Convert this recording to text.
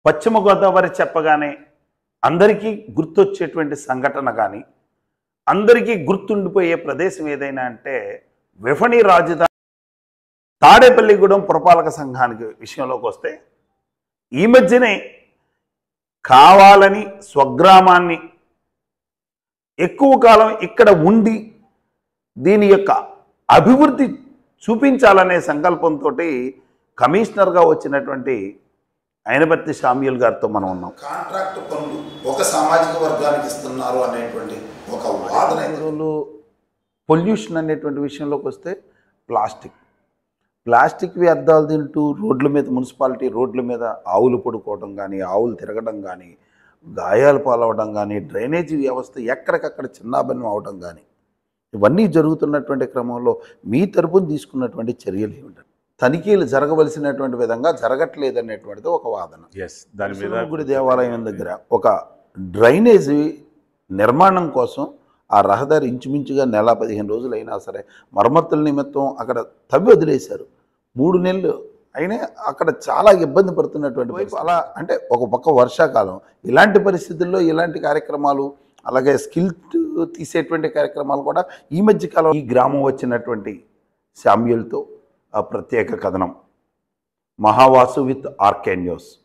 పశ్చిమ గోదావరి చెప్పగానే అందరికీ గుర్తొచ్చేటువంటి సంఘటన కానీ అందరికీ గుర్తుండిపోయే ప్రదేశం ఏదైనా అంటే విఫణి రాజధాని తాడేపల్లిగూడెం పురపాలక సంఘానికి విషయంలోకి వస్తే ఈ మధ్యనే కావాలని స్వగ్రామాన్ని ఎక్కువ కాలం ఇక్కడ ఉండి దీని యొక్క అభివృద్ధి చూపించాలనే సంకల్పంతో కమిషనర్గా వచ్చినటువంటి అయినపర్తి షామ్యుల్ గారితో మనం ఉన్నాం కాంట్రాక్ట్ పనులు ఒక సామాజిక వర్గానికి ఇస్తున్నారు అనేటువంటి ఒక వాదన అయితే రోజులు పొల్యూషన్ అనేటువంటి విషయంలోకి వస్తే ప్లాస్టిక్ ప్లాస్టిక్ వ్యర్థాలు తింటూ రోడ్ల మీద మున్సిపాలిటీ రోడ్ల మీద ఆవులు పడుకోవడం కానీ ఆవులు తిరగడం కానీ గాయాలు పాలవడం కానీ డ్రైనేజీ వ్యవస్థ ఎక్కడికక్కడ చిన్నాభిన్నం అవడం కానీ ఇవన్నీ జరుగుతున్నటువంటి క్రమంలో మీ తరపున తీసుకున్నటువంటి చర్యలు ఏమిటండి తనిఖీలు జరగవలసినటువంటి విధంగా జరగట్లేదనేటువంటిది ఒక వాదన ఎస్ దాని మీద గుడి దేవాలయం దగ్గర ఒక డ్రైనేజీ నిర్మాణం కోసం ఆ రహదారి ఇంచుమించుగా నెల పదిహేను రోజులు అయినా సరే మరమ్మతుల నిమిత్తం అక్కడ తవ్వి వదిలేశారు మూడు నెలలు అయినా అక్కడ చాలా ఇబ్బంది పడుతున్నటువంటి వైపు అలా అంటే ఒక పక్క వర్షాకాలం ఇలాంటి పరిస్థితుల్లో ఇలాంటి కార్యక్రమాలు అలాగే స్కిల్ తీసేటువంటి కార్యక్రమాలు కూడా ఈ మధ్య కాలం ఈ గ్రామం వచ్చినటువంటి శామ్యుల్తో ఆ ప్రత్యేక కథనం మహావాసు విత్ ఆర్కే న్యూస్